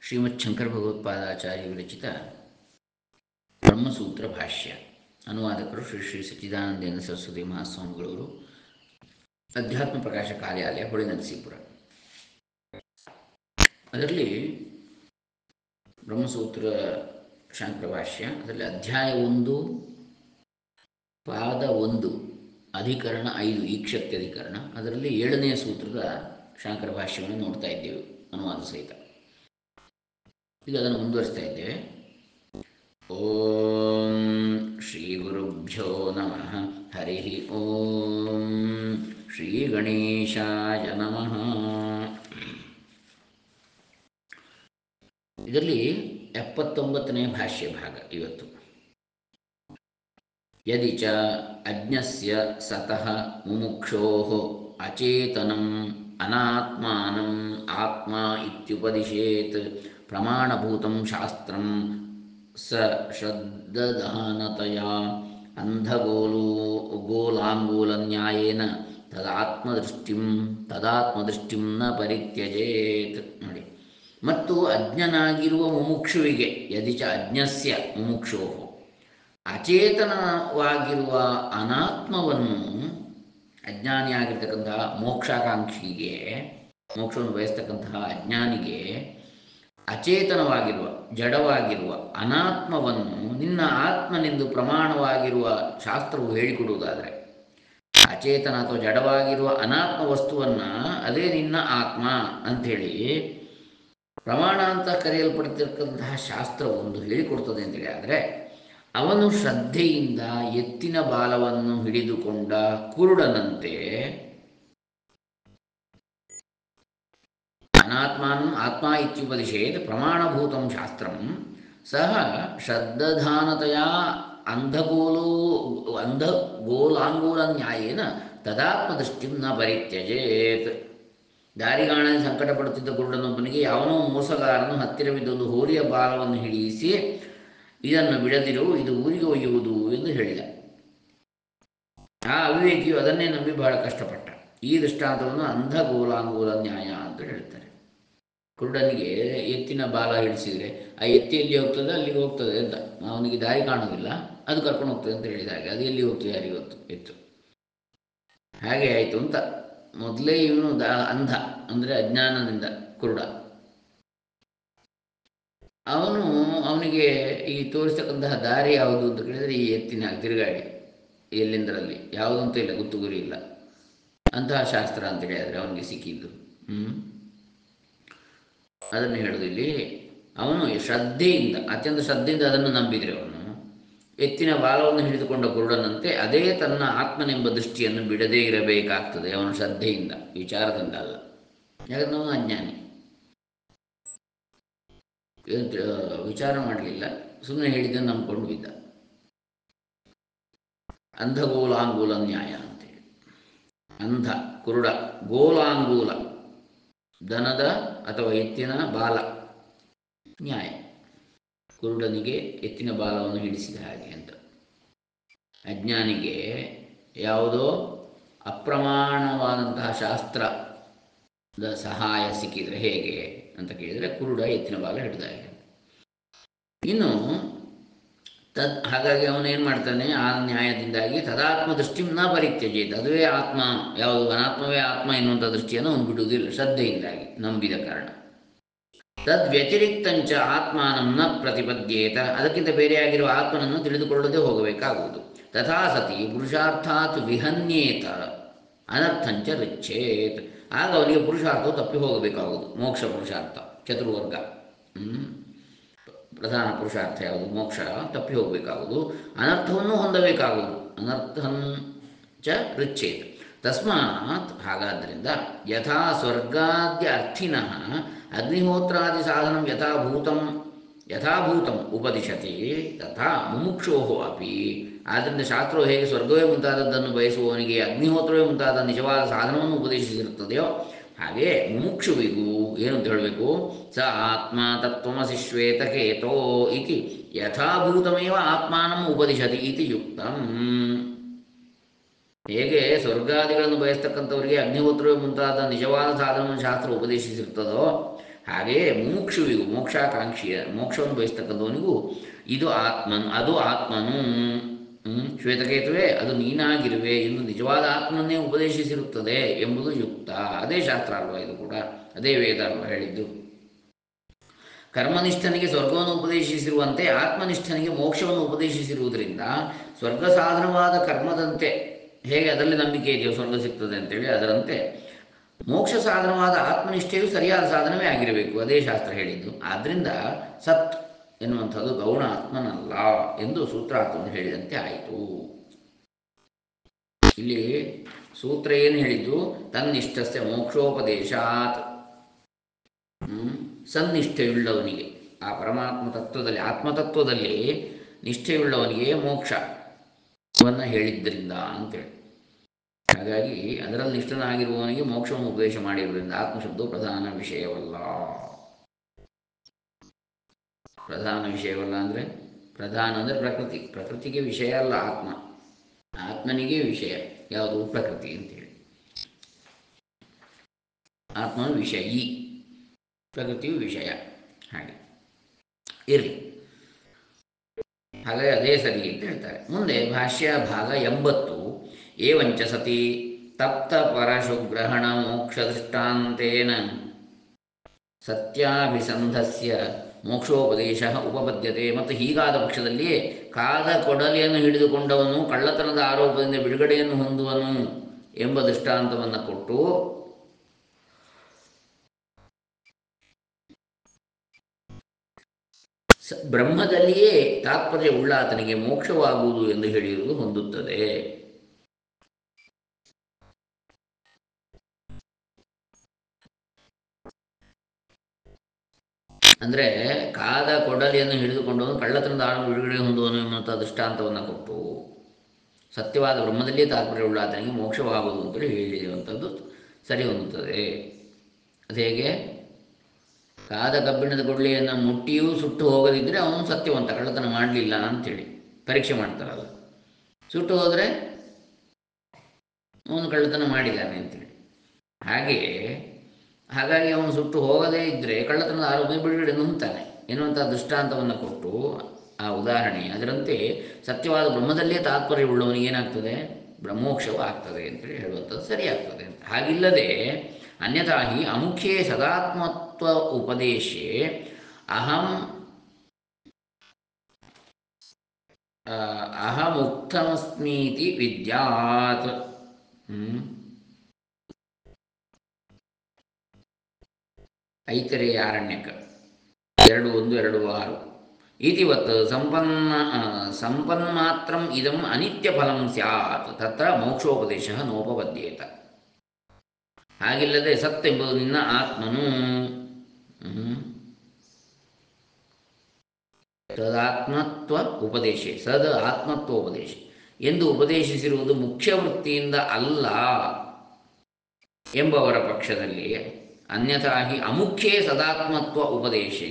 ಶ್ರೀಮತ್ ಶಂಕರ ಭಗವತ್ಪಾದಾಚಾರ್ಯ ವಿರಚಿತ ಬ್ರಹ್ಮಸೂತ್ರ ಭಾಷ್ಯ ಅನುವಾದಕರು ಶ್ರೀ ಶ್ರೀ ಸಚ್ಚಿದಾನಂದೇಂದ್ರ ಸರಸ್ವತಿ ಮಹಾಸ್ವಾಮಿಗಳವರು ಅಧ್ಯಾತ್ಮ ಪ್ರಕಾಶ ಕಾರ್ಯಾಲಯ ಹೊಳೆ ನರಸೀಪುರ ಅದರಲ್ಲಿ ಬ್ರಹ್ಮಸೂತ್ರ ಶಾಂಕರ ಭಾಷ್ಯ ಅದರಲ್ಲಿ ಅಧ್ಯಾಯ ಒಂದು ಪಾದ ಒಂದು ಅಧಿಕರಣ ಐದು ಈಕ್ಷತ್ಯಧಿಕರಣ ಅದರಲ್ಲಿ ಏಳನೆಯ ಸೂತ್ರದ ಶಾಂಕರ ಭಾಷ್ಯವನ್ನು ನೋಡ್ತಾ ಇದ್ದೇವೆ ಅನುವಾದ ಸಹಿತ ಈಗ ಅದನ್ನು ಮುಂದುವರಿಸ್ತಾ ಇದ್ದೇವೆ ಓಂ ಶ್ರೀ ಗುರುಭ್ಯೋ ನಮಃ ಹರಿ ಓಂ ಶ್ರೀ ಗಣೇಶಾಯ ನಮಃ ಇದರಲ್ಲಿ ಎಪ್ಪತ್ತೊಂಬತ್ತನೇ ಭಾಷ್ಯ ಭಾಗ ಇವತ್ತು ಯದಿ ಚ ಅಜ್ಞಸ್ಯ ಸತಃ ಮುಮುಕ್ಷೋಃ ಅಚೇತನಂ ಅನಾತ್ಮಾನಂ ಆತ್ಮ ಇತ್ಯುಪದಿಶೇತ್ ಪ್ರಮಾಣಭೂತಂ ಶಾಸ್ತ್ರಂ ಸ ಶ್ರದ್ಧದಾನತೆಯ ಅಂಧಗೋಲೋ ಗೋಲಾಂಗೂಲನ್ಯಾಯೇನ ತದಾತ್ಮದೃಷ್ಟಿಂ ತದಾತ್ಮದೃಷ್ಟಿಂ ನ ಪರಿತ್ಯಜೇತ್ ನೋಡಿ ಮತ್ತು ಅಜ್ಞನಾಗಿರುವ ಮುಮುಕ್ಷುವಿಗೆ ಯದಿ ಚ ಅಜ್ಞಸ್ಯ ಮುಮುಕ್ಷೋಹು ಅಚೇತನವಾಗಿರುವ ಅನಾತ್ಮವನ್ನು ಅಜ್ಞಾನಿಯಾಗಿರ್ತಕ್ಕಂತಹ ಮೋಕ್ಷಾಕಾಂಕ್ಷಿಗೆ ಮೋಕ್ಷವನ್ನು ಬಯಸ್ತಕ್ಕಂತಹ ಅಜ್ಞಾನಿಗೆ ಅಚೇತನವಾಗಿರುವ ಜಡವಾಗಿರುವ ಅನಾತ್ಮವನ್ನು ನಿನ್ನ ಆತ್ಮನೆಂದು ಪ್ರಮಾಣವಾಗಿರುವ ಶಾಸ್ತ್ರವು ಹೇಳಿಕೊಡುವುದಾದರೆ ಅಚೇತನ ಅಥವಾ ಜಡವಾಗಿರುವ ಅನಾತ್ಮ ವಸ್ತುವನ್ನು ಅದೇ ನಿನ್ನ ಆತ್ಮ ಅಂಥೇಳಿ ಪ್ರಮಾಣ ಅಂತ ಕರೆಯಲ್ಪಡ್ತಿರ್ತಕ್ಕಂತಹ ಶಾಸ್ತ್ರ ಒಂದು ಹೇಳಿಕೊಡ್ತದೆ ಅಂತೇಳಿ ಆದರೆ ಅವನು ಶ್ರದ್ಧೆಯಿಂದ ಎತ್ತಿನ ಬಾಲವನ್ನು ಹಿಡಿದುಕೊಂಡ ಕುರುಡನಂತೆ ಅನಾತ್ಮಾನಂ ಆತ್ಮ ಇತ್ಯುಪದಿಶೇತ್ ಪ್ರಮಾಣಭೂತಂ ಶಾಸ್ತ್ರಂ ಸಹ ಶ್ರದ್ಧಧಾನತೆಯ ಅಂಧಗೋಲೋ ಅಂಧಗೋಲಾಂಗೂಲ ನ್ಯಾಯೇನ ತದಾತ್ಮದೃಷ್ಟಿಂ ನ ಪರಿತ್ಯಜೇತ್ ದಾರಿಗಾಣಲ್ಲಿ ಸಂಕಟ ಪಡುತ್ತಿದ್ದ ಕುರುಡನೊಬ್ಬನಿಗೆ ಯಾವನೋ ಮೋಸಗಾರನು ಹತ್ತಿರವಿದ್ದೊಂದು ಹೋರಿಯ ಬಾಲವನ್ನು ಹಿಡಿಯಿಸಿ ಇದನ್ನು ಬಿಡದಿರು ಇದು ಊರಿಗೆ ಒಯ್ಯುವುದು ಎಂದು ಹೇಳಿದ ಆ ಅವಿವೇಕಿಯು ಅದನ್ನೇ ನಂಬಿ ಬಹಳ ಕಷ್ಟಪಟ್ಟ ಈ ದೃಷ್ಟಾಂತವನ್ನು ಅಂಧಗೋಲಾಂಗೂಲ ನ್ಯಾಯ ಅಂತ ಹೇಳ್ತಾರೆ ಕುರುಡನಿಗೆ ಎತ್ತಿನ ಬಾಲ ಹಿಡಿಸಿದರೆ ಆ ಎತ್ತಿ ಎಲ್ಲಿ ಹೋಗ್ತದೆ ಅಲ್ಲಿಗೆ ಹೋಗ್ತದೆ ಅಂತ ಅವನಿಗೆ ದಾರಿ ಕಾಣೋದಿಲ್ಲ ಅದು ಕರ್ಕೊಂಡು ಹೋಗ್ತದೆ ಅಂತ ಹೇಳಿದಾಗ ಅದು ಎಲ್ಲಿ ಹೋಗ್ತದೆ ಯಾರಿಗೆ ಗೊತ್ತು ಎತ್ತು ಹಾಗೆ ಆಯಿತು ಅಂತ ಮೊದಲೇ ಇವನು ದ ಅಂಧ ಅಂದರೆ ಅಜ್ಞಾನದಿಂದ ಕುರುಡ ಅವನು ಅವನಿಗೆ ಈ ತೋರಿಸ್ತಕ್ಕಂತಹ ದಾರಿ ಯಾವುದು ಅಂತ ಕೇಳಿದರೆ ಈ ಎತ್ತಿನ ತಿರುಗಾಡಿ ಎಲ್ಲಿಂದರಲ್ಲಿ ಯಾವುದು ಅಂತ ಇಲ್ಲ ಗೊತ್ತು ಗುರಿ ಇಲ್ಲ ಅಂತಹ ಶಾಸ್ತ್ರ ಅಂತ ಹೇಳಿದರೆ ಅವನಿಗೆ ಸಿಕ್ಕಿದ್ದು ಹ್ಞೂ ಅದನ್ನು ಹೇಳೋದು ಇಲ್ಲಿ ಅವನು ಶ್ರದ್ಧೆಯಿಂದ ಅತ್ಯಂತ ಶ್ರದ್ಧೆಯಿಂದ ಅದನ್ನು ನಂಬಿದರೆ ಅವನು ಎತ್ತಿನ ಬಾಲವನ್ನು ಹಿಡಿದುಕೊಂಡ ಕುರುಡನಂತೆ ಅದೇ ತನ್ನ ಆತ್ಮನೆಂಬ ದೃಷ್ಟಿಯನ್ನು ಬಿಡದೇ ಇರಬೇಕಾಗ್ತದೆ ಅವನ ಶ್ರದ್ಧೆಯಿಂದ ವಿಚಾರದಿಂದ ಅಲ್ಲ ಯಾಕಂದ್ರೆ ಅವನು ಅಜ್ಞಾನಿ ವಿಚಾರ ಮಾಡಲಿಲ್ಲ ಸುಮ್ಮನೆ ಹೇಳಿದ್ದನ್ನು ನಂಬ್ಕೊಂಡು ಬಿದ್ದ ಅಂಧಗೋಲಾಂಗೂಲ ನ್ಯಾಯ ಅಂತೇಳಿ ಅಂಧ ಕುರುಡ ಗೋಲಾಂಗೂಲ ದನದ ಅಥವಾ ಎತ್ತಿನ ಬಾಲ ನ್ಯಾಯ ಕುರುಡನಿಗೆ ಎತ್ತಿನ ಬಾಲವನ್ನು ಹಿಡಿಸಿದ ಹಾಗೆ ಅಂತ ಅಜ್ಞಾನಿಗೆ ಯಾವುದೋ ಅಪ್ರಮಾಣವಾದಂತಹ ಶಾಸ್ತ್ರದ ಸಹಾಯ ಸಿಕ್ಕಿದರೆ ಹೇಗೆ ಅಂತ ಕೇಳಿದರೆ ಕುರುಡ ಎತ್ತಿನ ಬಾಲ ಹಿಡಿದಾಗೆ ಇನ್ನು ತದ್ ಹಾಗಾಗಿ ಅವನೇನು ಮಾಡ್ತಾನೆ ಆ ನ್ಯಾಯದಿಂದಾಗಿ ತದಾತ್ಮ ದೃಷ್ಟಿ ನ ಪರಿತ್ಯಜೇತ್ ಅದುವೇ ಆತ್ಮ ಯಾವುದು ಅನಾತ್ಮವೇ ಆತ್ಮ ಎನ್ನುವಂಥ ದೃಷ್ಟಿಯನ್ನು ಅವನು ಬಿಡುವುದಿಲ್ಲ ಶ್ರದ್ಧೆಯಿಂದಾಗಿ ನಂಬಿದ ಕಾರಣ ತದ್ ವ್ಯತಿರಿಕ್ತಂಚ ಆತ್ಮಾನಂ ನ ಪ್ರತಿಪದ್ಯೇತ ಅದಕ್ಕಿಂತ ಬೇರೆಯಾಗಿರುವ ಆತ್ಮನನ್ನು ತಿಳಿದುಕೊಳ್ಳದೆ ಹೋಗಬೇಕಾಗುವುದು ತಥಾ ಸತಿ ಪುರುಷಾರ್ಥಾತ್ ವಿಹನ್ಯೇತ ಅನರ್ಥಂಚ ರಿಚ್ಛೇತ್ ಆಗ ಅವನಿಗೆ ಪುರುಷಾರ್ಥವು ತಪ್ಪಿ ಹೋಗಬೇಕಾಗುವುದು ಮೋಕ್ಷ ಪುರುಷಾರ್ಥ ಚತುರ್ವರ್ಗ ಪ್ರಧಾನ ಪುರುಷಾರ್ಥ ಯಾವುದು ಮೋಕ್ಷ ತಪ್ಪಿ ಹೋಗಬೇಕಾಗುವುದು ಅನರ್ಥವನ್ನು ಹೊಂದಬೇಕಾಗುವುದು ಅನರ್ಥಂ ಚ ರಿಚ್ಛೇತ್ ತಸ್ಮಾತ್ ಹಾಗಾದ್ದರಿಂದ ಯಥಾ ಸ್ವರ್ಗಾದ್ಯ ಅರ್ಥಿನಃ ಅಗ್ನಿಹೋತ್ರಾದಿ ಸಾಧನಂ ಯಥಾಭೂತಂ ಯಥಾಭೂತಂ ಉಪದಿಶತಿ ತಥಾ ಮುಮುಕ್ಷೋ ಅಪಿ ಆದ್ದರಿಂದ ಶಾಸ್ತ್ರವು ಹೇಗೆ ಸ್ವರ್ಗವೇ ಮುಂತಾದದ್ದನ್ನು ಬಯಸುವವನಿಗೆ ಅಗ್ನಿಹೋತ್ರವೇ ಮುಂತಾದ ನಿಜವಾದ ಸಾಧನವನ್ನು ಉಪದೇಶಿಸಿರುತ್ತದೆಯೋ ಹಾಗೆ ಮುಮುಕ್ಷುವಿಗೂ ಏನು ಅಂತ ಹೇಳಬೇಕು ಸ ಆತ್ಮ ತತ್ವಮಸಿ ಶ್ವೇತಕೇತೋ ಇತಿ ಯಥಾಭೂತಮೇವ ಆತ್ಮಾನಂ ಉಪದಿಶತಿ ಇತಿ ಯುಕ್ತಂ ಹೇಗೆ ಸ್ವರ್ಗಾದಿಗಳನ್ನು ಬಯಸ್ತಕ್ಕಂಥವರಿಗೆ ಅಗ್ನಿಹೋತ್ರವೇ ಮುಂತಾದ ನಿಜವಾದ ಸಾಧನವನ್ನು ಶಾಸ್ತ್ರ ಉಪದೇಶಿಸಿರ್ತದೋ ಹಾಗೆಯೇ ಮುಮುಕ್ಷುವಿಗೂ ಮೋಕ್ಷಾಕಾಂಕ್ಷಿಯ ಮೋಕ್ಷವನ್ನು ಬಯಸ್ತಕ್ಕಂಥವನಿಗೂ ಇದು ಆತ್ಮನ್ ಅದು ಆತ್ಮನು ಹ್ಮ್, ಶ್ವೇತಕೇತುವೆ ಅದು ನೀನಾಗಿರುವೆ ಎಂದು ನಿಜವಾದ ಆತ್ಮನ್ನೇ ಉಪದೇಶಿಸಿರುತ್ತದೆ ಎಂಬುದು ಯುಕ್ತ ಅದೇ ಶಾಸ್ತ್ರ ಅಲ್ವಾ ಇದು ಕೂಡ ಅದೇ ವೇದ ಅಲ್ವಾ ಹೇಳಿದ್ದು ಕರ್ಮನಿಷ್ಠನಿಗೆ ಸ್ವರ್ಗವನ್ನು ಉಪದೇಶಿಸಿರುವಂತೆ ಆತ್ಮನಿಷ್ಠನಿಗೆ ಮೋಕ್ಷವನ್ನು ಉಪದೇಶಿಸಿರುವುದರಿಂದ ಸ್ವರ್ಗ ಸಾಧನವಾದ ಕರ್ಮದಂತೆ ಹೇಗೆ ಅದರಲ್ಲಿ ನಂಬಿಕೆ ಇದೆಯೋ ಸ್ವರ್ಗ ಸಿಗ್ತದೆ ಅಂತೇಳಿ ಅದರಂತೆ ಮೋಕ್ಷ ಸಾಧನವಾದ ಆತ್ಮನಿಷ್ಠೆಯು ಸರಿಯಾದ ಸಾಧನವೇ ಆಗಿರಬೇಕು ಅದೇ ಶಾಸ್ತ್ರ ಹೇಳಿದ್ದು ಆದ್ದರಿಂದ ಸತ್ ಎನ್ನುವಂಥದ್ದು ಗೌಣ ಆತ್ಮನಲ್ಲ ಎಂದು ಸೂತ್ರಾರ್ಥವನ್ನು ಹೇಳಿದಂತೆ ಆಯಿತು ಇಲ್ಲಿ ಸೂತ್ರ ಏನು ಹೇಳಿದ್ದು ತನ್ನಿಷ್ಠಸ್ಯ ಮೋಕ್ಷೋಪದೇಶಾತ್ ಹ್ಮ್? ಸನ್ನಿಷ್ಠೆಯುಳ್ಳವನಿಗೆ ಆ ಪರಮಾತ್ಮ ತತ್ವದಲ್ಲಿ ಆತ್ಮತತ್ವದಲ್ಲಿ ನಿಷ್ಠೆಯುಳ್ಳವನಿಗೆ ಮೋಕ್ಷವನ್ನು ಹೇಳಿದ್ದರಿಂದ ಅಂತೇಳಿ ಹಾಗಾಗಿ ಅದರಲ್ಲಿ ನಿಷ್ಠನಾಗಿರುವವನಿಗೆ ಮೋಕ್ಷವನ್ನು ಉಪದೇಶ ಮಾಡಿರುವುದರಿಂದ ಆತ್ಮಶಬ್ದವು ಪ್ರಧಾನ ವಿಷಯವಲ್ಲ ಪ್ರಧಾನ ವಿಷಯವಲ್ಲ ಅಂದರೆ ಪ್ರಧಾನ ಅಂದರೆ ಪ್ರಕೃತಿ ಪ್ರಕೃತಿಗೆ ವಿಷಯ ಅಲ್ಲ ಆತ್ಮ ಆತ್ಮನಿಗೆ ವಿಷಯ ಯಾವುದು ಪ್ರಕೃತಿ ಅಂತೇಳಿ ಆತ್ಮನ ವಿಷಯ ಈ ಪ್ರಕೃತಿಯು ವಿಷಯ ಹಾಗೆ ಇರಲಿ ಹಾಗಾಗಿ ಅದೇ ಸರಿ ಅಂತ ಹೇಳ್ತಾರೆ ಮುಂದೆ ಭಾಷ್ಯ ಭಾಗ ಎಂಬತ್ತು ಏವಂಚ ಸತಿ ತಪ್ತ ಪರಶುಗ್ರಹಣ ಮೋಕ್ಷ ದೃಷ್ಟಾಂತೇನ ಸತ್ಯಾಭಿಸಂಧಸ್ಯ ಮೋಕ್ಷೋಪದೇಶ ಉಪಪದ್ಯತೆ ಮತ್ತು ಹೀಗಾದ ಪಕ್ಷದಲ್ಲಿಯೇ ಕಾದ ಕೊಡಲಿಯನ್ನು ಹಿಡಿದುಕೊಂಡವನು ಕಳ್ಳತನದ ಆರೋಪದಿಂದ ಬಿಡುಗಡೆಯನ್ನು ಹೊಂದುವನು ಎಂಬ ದೃಷ್ಟಾಂತವನ್ನು ಕೊಟ್ಟು ಸ- ಬ್ರಹ್ಮದಲ್ಲಿಯೇ ತಾತ್ಪರ್ಯ ಉಳ್ಳ ಆತನಿಗೆ ಮೋಕ್ಷವಾಗುವುದು ಎಂದು ಹೇಳಿರುವುದು ಹೊಂದುತ್ತದೆ ಅಂದರೆ ಕಾದ ಕೊಡಲಿಯನ್ನು ಹಿಡಿದುಕೊಂಡವನು ಕಳ್ಳತನದ ಆಳು ಬಿಡುಗಡೆ ಹೊಂದುವನು ಎನ್ನುವಂಥ ದೃಷ್ಟಾಂತವನ್ನು ಕೊಟ್ಟು ಸತ್ಯವಾದ ಬ್ರಹ್ಮದಲ್ಲಿಯೇ ತಾತ್ಪರ್ಯವುಳ್ಳ ಆತನಿಗೆ ಮೋಕ್ಷವಾಗುವುದು ಅಂತೇಳಿ ಹೇಳಿರುವಂಥದ್ದು ಸರಿ ಹೊಂದುತ್ತದೆ ಅದು ಹೇಗೆ ಕಾದ ಕಬ್ಬಿಣದ ಗುಳ್ಳೆಯನ್ನು ಮುಟ್ಟಿಯೂ ಸುಟ್ಟು ಹೋಗದಿದ್ದರೆ ಅವನು ಸತ್ಯವಂತ ಕಳ್ಳತನ ಮಾಡಲಿಲ್ಲ ಅಂಥೇಳಿ ಪರೀಕ್ಷೆ ಮಾಡ್ತಾರಲ್ಲ ಸುಟ್ಟು ಹೋದರೆ ಅವನು ಕಳ್ಳತನ ಮಾಡಿದ್ದಾನೆ ಅಂತೇಳಿ ಹಾಗೆಯೇ ಹಾಗಾಗಿ ಅವನು ಸುಟ್ಟು ಹೋಗದೇ ಇದ್ದರೆ ಕಳ್ಳತನದ ಆರೋಪಿ ಬಿಡುಗಡೆ ಹೊಂದ್ತಾನೆ ಎನ್ನುವಂಥ ದೃಷ್ಟಾಂತವನ್ನು ಕೊಟ್ಟು ಆ ಉದಾಹರಣೆ ಅದರಂತೆ ಸತ್ಯವಾದ ಬ್ರಹ್ಮದಲ್ಲೇ ತಾತ್ಪರ್ಯವುಳ್ಳವನಿಗೆ ಏನಾಗ್ತದೆ ಬ್ರಹ್ಮೋಕ್ಷವು ಆಗ್ತದೆ ಅಂತೇಳಿ ಹೇಳುವಂಥದ್ದು ಸರಿಯಾಗ್ತದೆ ಅಂತ ಹಾಗಿಲ್ಲದೆ ಅನ್ಯಥಾ ಹಿ ಅಮುಖ್ಯೇ ಸದಾತ್ಮತ್ವ ಉಪದೇಶೆ ಅಹಂ ಆ, ಅಹಮುಕ್ತಮಸ್ಮೀತಿ ವಿದ್ಯಾತ್ ಹ್ಮ್? ಐತರೇಯ ಆರಣ್ಯಕ ಎರಡು ಒಂದು ಎರಡು ಆರು ಇತಿವತ್ ಸಂಪನ್ನ ಆ, ಸಂಪನ್ಮಾತ್ರಂ ಇದಂ ಅನಿತ್ಯ ಫಲಂ ಸ್ಯಾತ್ ತತ್ರ ಮೋಕ್ಷೋಪದೇಶ ನೋಪಪದ್ಯೇತ ಹಾಗಿಲ್ಲದೆ ಸತ್ ಎಂಬುದು ನಿನ್ನ ಆತ್ಮನು ಹ್ಮ್. ಸದಾತ್ಮತ್ವ ಉಪದೇಶ ಸದ ಆತ್ಮತ್ವ ಉಪದೇಶ ಎಂದು ಉಪದೇಶಿಸಿರುವುದು ಮುಖ್ಯ ವೃತ್ತಿಯಿಂದ ಅಲ್ಲ ಎಂಬವರ ಪಕ್ಷದಲ್ಲಿ ಅನ್ಯಥಾ ಹಿ ಅಮುಖ್ಯೇ ಸದಾತ್ಮತ್ವ ಉಪದೇಶೇ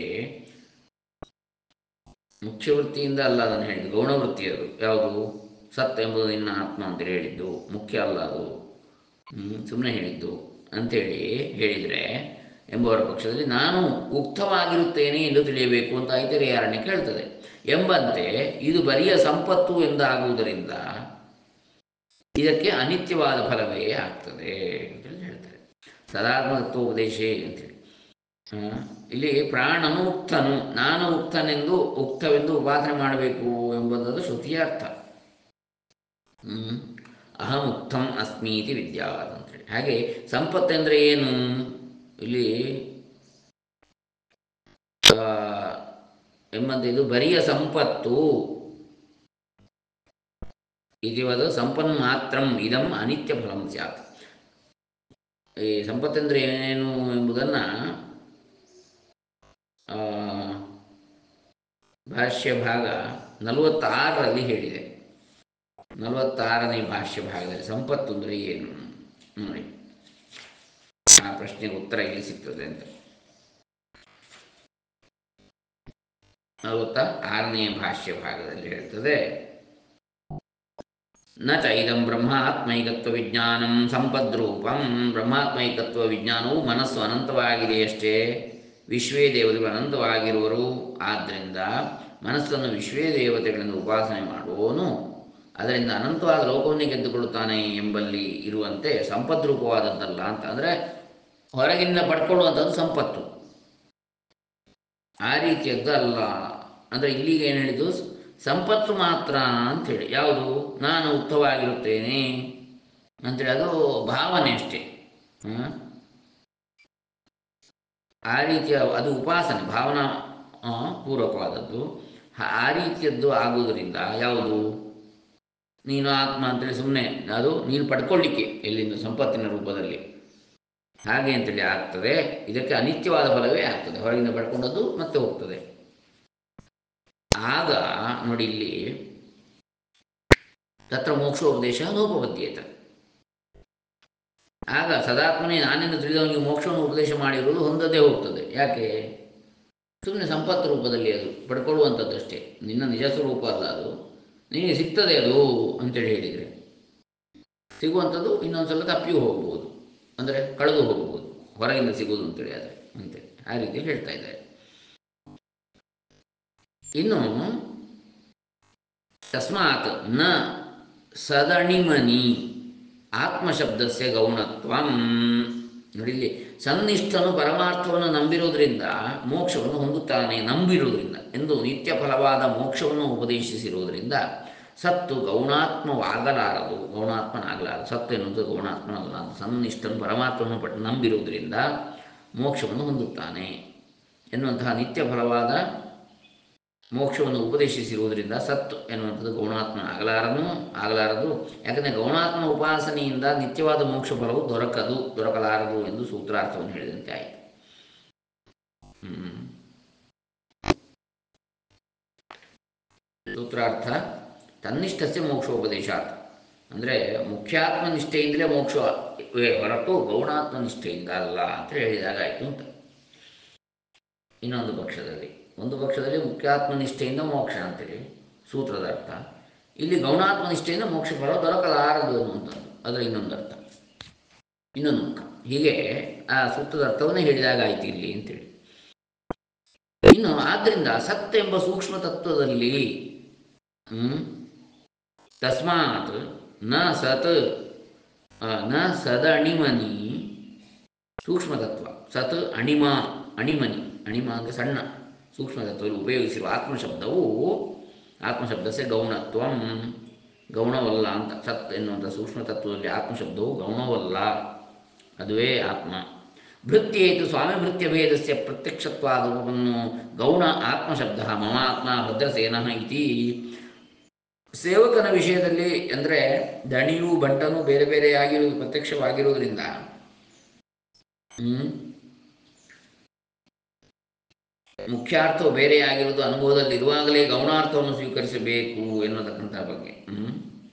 ಮುಖ್ಯ ವೃತ್ತಿಯಿಂದ ಅಲ್ಲ ಅದನ್ನು ಹೇಳಿದ್ದು ಗೌಣವೃತ್ತಿ ಅದು ಯಾವುದು ಸತ್ ಎಂಬುದು ನಿನ್ನ ಆತ್ಮ ಅಂತೇಳಿ ಹೇಳಿದ್ದು ಮುಖ್ಯ ಅಲ್ಲ ಅದು ಸುಮ್ಮನೆ ಹೇಳಿದ್ದು ಅಂಥೇಳಿ ಹೇಳಿದರೆ ಎಂಬುವರ ಪಕ್ಷದಲ್ಲಿ ನಾನು ಉಕ್ತವಾಗಿರುತ್ತೇನೆ ಎಂದು ತಿಳಿಯಬೇಕು ಅಂತ ಐತರೇಯಾರಣ್ಯ ಕೇಳ್ತದೆ ಎಂಬಂತೆ ಇದು ಬರಿಯ ಸಂಪತ್ತು ಎಂದಾಗುವುದರಿಂದ ಇದಕ್ಕೆ ಅನಿತ್ಯವಾದ ಫಲವೇ ಆಗ್ತದೆ ಅಂತೇಳಿ ಹೇಳ್ತಾರೆ ಸದಾತ್ಮತತ್ವೋಪದೇಶ ಅಂತೇಳಿ ಆ, ಇಲ್ಲಿ ಪ್ರಾಣನು ಉಕ್ತನು ನಾನು ಉಕ್ತನೆಂದು ಉಕ್ತವೆಂದು ಉಪಾಸನೆ ಮಾಡಬೇಕು ಎಂಬುದದು ಶ್ರುತಿಯ ಅರ್ಥ ಹ್ಮ್. ಅಹಂ ಉಕ್ತಂ ಅಸ್ಮೀತಿ ವಿದ್ಯಾತ್ ಅಂತೇಳಿ ಹಾಗೆ ಸಂಪತ್ತೆಂದರೆ ಏನು ಇಲ್ಲಿ ಆ, ಎಂಬಂತೆ ಇದು ಬರಿಯ ಸಂಪತ್ತು ಇದಿವದ ಸಂಪನ್ ಮಾತ್ರಂ ಇದಂ ಅನಿತ್ಯ ಫಲಂ ಸ್ಯಾತ್ ಈ ಸಂಪತ್ತೆಂದರೆ ಏನೇನು ಎಂಬುದನ್ನು ಭಾಷ್ಯ ಭಾಗ ನಲವತ್ತಾರರಲ್ಲಿ ಹೇಳಿದೆ ನಲವತ್ತಾರನೇ ಭಾಷ್ಯ ಭಾಗದಲ್ಲಿ ಸಂಪತ್ತು ಅಂದರೆ ಏನು ನೋಡಿ ಆ ಪ್ರಶ್ನೆಗೆ ಉತ್ತರ ಇಲ್ಲಿ ಸಿಗ್ತದೆ ಅಂತ ನಲವತ್ತ ಆರನೇ ಭಾಷ್ಯ ಭಾಗದಲ್ಲಿ ಹೇಳ್ತದೆ ನ ಚ ಇದಂ ಬ್ರಹ್ಮಾತ್ಮೈಕತ್ವ ವಿಜ್ಞಾನಂ ಸಂಪದ್ರೂಪಂ ಬ್ರಹ್ಮಾತ್ಮೈಕತ್ವ ವಿಜ್ಞಾನವು ಮನಸ್ಸು ಅನಂತವಾಗಿದೆಯಷ್ಟೇ ವಿಶ್ವೇ ದೇವತೆಗಳು ಅನಂತವಾಗಿರುವರು ಆದ್ದರಿಂದ ಮನಸ್ಸನ್ನು ವಿಶ್ವೇ ದೇವತೆಗಳಿಂದ ಉಪಾಸನೆ ಮಾಡುವವನು ಅದರಿಂದ ಅನಂತವಾದ ಲೋಕವನ್ನೇ ಗೆದ್ದುಕೊಳ್ಳುತ್ತಾನೆ ಎಂಬಲ್ಲಿ ಇರುವಂತೆ ಸಂಪದ್ರೂಪವಾದದ್ದಲ್ಲ ಅಂತ ಅಂದರೆ ಹೊರಗಿಂದ ಪಡ್ಕೊಳ್ಳುವಂಥದ್ದು ಸಂಪತ್ತು ಆ ರೀತಿಯದ್ದು ಅಲ್ಲ ಅಂದರೆ ಇಲ್ಲಿಗೆ ಏನು ಹೇಳಿದ್ದು ಸಂಪತ್ತು ಮಾತ್ರ ಅಂಥೇಳಿ ಯಾವುದು ನಾನು ಉತ್ತಮವಾಗಿರುತ್ತೇನೆ ಅಂತೇಳಿ ಅದು ಭಾವನೆ ಅಷ್ಟೇ ಹ? ಆ ರೀತಿಯ ಅದು ಉಪಾಸನೆ ಭಾವನಾ ಆ, ಪೂರ್ವಕವಾದದ್ದು ಹ- ಆ ರೀತಿಯದ್ದು ಆಗುವುದರಿಂದ ಯಾವುದು ನೀನು ಆತ್ಮ ಅಂತೇಳಿ ಸುಮ್ಮನೆ ಅದು ನೀನು ಪಡ್ಕೊಳ್ಳಿಕ್ಕೆ ಎಲ್ಲಿಂದ ಸಂಪತ್ತಿನ ರೂಪದಲ್ಲಿ ಹಾಗೆ ಅಂತೇಳಿ ಆಗ್ತದೆ ಇದಕ್ಕೆ ಅನಿತ್ಯವಾದ ಫಲವೇ ಆಗ್ತದೆ ಹೊರಗಿಂದ ಪಡ್ಕೊಂಡದ್ದು ಮತ್ತೆ ಹೋಗ್ತದೆ ಆಗ ನೋಡಿ ಇಲ್ಲಿ ತತ್ರ ಮೋಕ್ಷೋಪದೇಶ ನೋಪಬದ್ಧೇತ ಆಗ ಸದಾತ್ಮನೇ ನಾನೆಂದು ತಿಳಿದವನಿಗೆ ಮೋಕ್ಷವನ್ನು ಉಪದೇಶ ಮಾಡಿರುವುದು ಹೊಂದದೇ ಹೋಗ್ತದೆ ಯಾಕೆ ಸುಮ್ಮನೆ ಸಂಪತ್ತು ರೂಪದಲ್ಲಿ ಅದು ಪಡ್ಕೊಳ್ಳುವಂಥದ್ದಷ್ಟೇ ನಿನ್ನ ನಿಜ ಸ್ವರೂಪ ಅಲ್ಲ ಅದು ನಿನಗೆ ಸಿಗ್ತದೆ ಅದು ಅಂತೇಳಿ ಹೇಳಿದರೆ ಸಿಗುವಂಥದ್ದು ಇನ್ನೊಂದು ಸಲ ತಪ್ಪಿಯೂ ಹೋಗ್ಬೋದು ಅಂದರೆ ಕಳೆದು ಹೋಗ್ಬೋದು ಹೊರಗಿಂದ ಸಿಗೋದು ಅಂತೇಳಿ ಆದರೆ ಅಂತೇಳಿ ಆ ರೀತಿ ಹೇಳ್ತಾ ಇದ್ದಾರೆ ಇನ್ನು ತಸ್ಮಾತ್ ನ ಸದಣಿಮನಿ ಆತ್ಮಶಬ್ದಸ್ಯ ಗೌಣತ್ವಂ ನೋಡಿ ಇಲ್ಲಿ ಸನ್ನಿಷ್ಠನು ಪರಮಾರ್ಥವನ್ನು ನಂಬಿರುವುದರಿಂದ ಮೋಕ್ಷವನ್ನು ಹೊಂದುತ್ತಾನೆ ನಂಬಿರುವುದರಿಂದ ಎಂದು ನಿತ್ಯ ಫಲವಾದ ಮೋಕ್ಷವನ್ನು ಉಪದೇಶಿಸಿರುವುದರಿಂದ ಸತ್ತು ಗೌಣಾತ್ಮವಾಗಲಾರದು ಗೌಣಾತ್ಮನಾಗಲಾರದು ಸತ್ತು ಎನ್ನುವುದು ಗೌಣಾತ್ಮನಾಗಲಾರದು ಸನ್ನಿಷ್ಠನು ಪರಮಾತ್ಮವನ್ನು ಪಟ್ಟು ನಂಬಿರುವುದರಿಂದ ಮೋಕ್ಷವನ್ನು ಹೊಂದುತ್ತಾನೆ ಎನ್ನುವಂತಹ ನಿತ್ಯ ಫಲವಾದ ಮೋಕ್ಷವನ್ನು ಉಪದೇಶಿಸಿರುವುದರಿಂದ ಸತ್ತು ಎನ್ನುವಂಥದ್ದು ಗೌಣಾತ್ಮ ಆಗಲಾರನು ಆಗಲಾರದು ಯಾಕಂದರೆ ಗೌಣಾತ್ಮ ಉಪಾಸನೆಯಿಂದ ನಿತ್ಯವಾದ ಮೋಕ್ಷ ಫಲವು ದೊರಕದು ದೊರಕಲಾರದು ಎಂದು ಸೂತ್ರಾರ್ಥವನ್ನು ಹೇಳಿದಂತೆ ಆಯಿತು ಹ್ಮ್. ಸೂತ್ರಾರ್ಥ ತನ್ನಿಷ್ಠಸ್ಯ ಮೋಕ್ಷೋಪದೇಶಾತ್ ಅಂದರೆ ಮುಖ್ಯಾತ್ಮ ನಿಷ್ಠೆಯಿಂದಲೇ ಮೋಕ್ಷ ಹೊರತು ಗೌಣಾತ್ಮ ನಿಷ್ಠೆಯಿಂದ ಅಲ್ಲ ಅಂತ ಹೇಳಿದಾಗಾಯಿತು ಅಂತ ಇನ್ನೊಂದು ಪಕ್ಷದಲ್ಲಿ ಒಂದು ಪಕ್ಷದಲ್ಲಿ ಮುಖ್ಯಾತ್ಮ ನಿಷ್ಠೆಯಿಂದ ಮೋಕ್ಷ ಅಂತೇಳಿ ಸೂತ್ರದ ಅರ್ಥ ಇಲ್ಲಿ ಗೌಣಾತ್ಮ ನಿಷ್ಠೆಯಿಂದ ಮೋಕ್ಷ ಫಲ ದೊರಕಲಾರದು ಅನ್ನುವಂಥದ್ದು ಅದರ ಇನ್ನೊಂದು ಅರ್ಥ ಇನ್ನೊಂದು ಮುಖ ಹೀಗೆ ಆ ಸೂತ್ರದ ಅರ್ಥವನ್ನೇ ಹೇಳಿದಾಗ ಆಯ್ತು ಇಲ್ಲಿ ಅಂತೇಳಿ ಇನ್ನು ಆದ್ದರಿಂದ ಸತ್ ಎಂಬ ಸೂಕ್ಷ್ಮ ತತ್ವದಲ್ಲಿ ಹ್ಮ್, ತಸ್ಮಾತ್ ನ ಸತ್ ಆ, ನ ಸದಣಿಮನಿ ಸೂಕ್ಷ್ಮ ತತ್ವ ಸತ್ ಅಣಿಮ ಅಣಿಮನಿ ಅಣಿಮ ಅಂದರೆ ಸಣ್ಣ ಸೂಕ್ಷ್ಮ ತತ್ವದಲ್ಲಿ ಉಪಯೋಗಿಸಿರುವ ಆತ್ಮಶಬ್ದವು ಆತ್ಮಶಬ್ದಸೆ ಗೌಣತ್ವಂ ಗೌಣವಲ್ಲ ಅಂತ ಸತ್ ಎನ್ನುವಂಥ ಸೂಕ್ಷ್ಮ ತತ್ವದಲ್ಲಿ ಆತ್ಮಶಬ್ದವು ಗೌಣವಲ್ಲ ಅದುವೇ ಆತ್ಮ ಭೃತ್ಯೇತು ಸ್ವಾಮಿ ಭೃತ್ಯ ಭೇದಸ್ಯ ಪ್ರತ್ಯಕ್ಷತ್ವಾದವನ್ನು ಗೌಣ ಆತ್ಮಶಬ್ದ ಮಮ ಆತ್ಮ ಭದ್ರಸೇನ ಇತಿ ಸೇವಕನ ವಿಷಯದಲ್ಲಿ ಅಂದರೆ ದಣಿಯು ಬಂಟನು ಬೇರೆ ಬೇರೆ ಆಗಿರುವುದು ಪ್ರತ್ಯಕ್ಷವಾಗಿರುವುದರಿಂದ ಹ್ಮ್, ಮುಖ್ಯಾರ್ಥವು ಬೇರೆಯಾಗಿರುವುದು ಅನುಭವದಲ್ಲಿ ಇರುವಾಗಲೇ ಗೌಣಾರ್ಥವನ್ನು ಸ್ವೀಕರಿಸಬೇಕು ಎನ್ನುವುದಕ್ಕಂಥ ಬಗ್ಗೆ ಹ್ಮ್.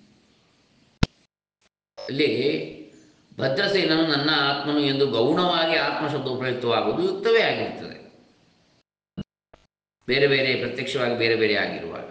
ಇಲ್ಲಿ ಭದ್ರಸೇನನು ನನ್ನ ಆತ್ಮನು ಎಂದು ಗೌಣವಾಗಿ ಆತ್ಮಶಬ್ದ ಉಪಯುಕ್ತವಾಗುವುದು ಯುಕ್ತವೇ ಆಗಿರ್ತದೆ ಬೇರೆ ಬೇರೆ ಪ್ರತ್ಯಕ್ಷವಾಗಿ ಬೇರೆ ಬೇರೆ ಆಗಿರುವಾಗ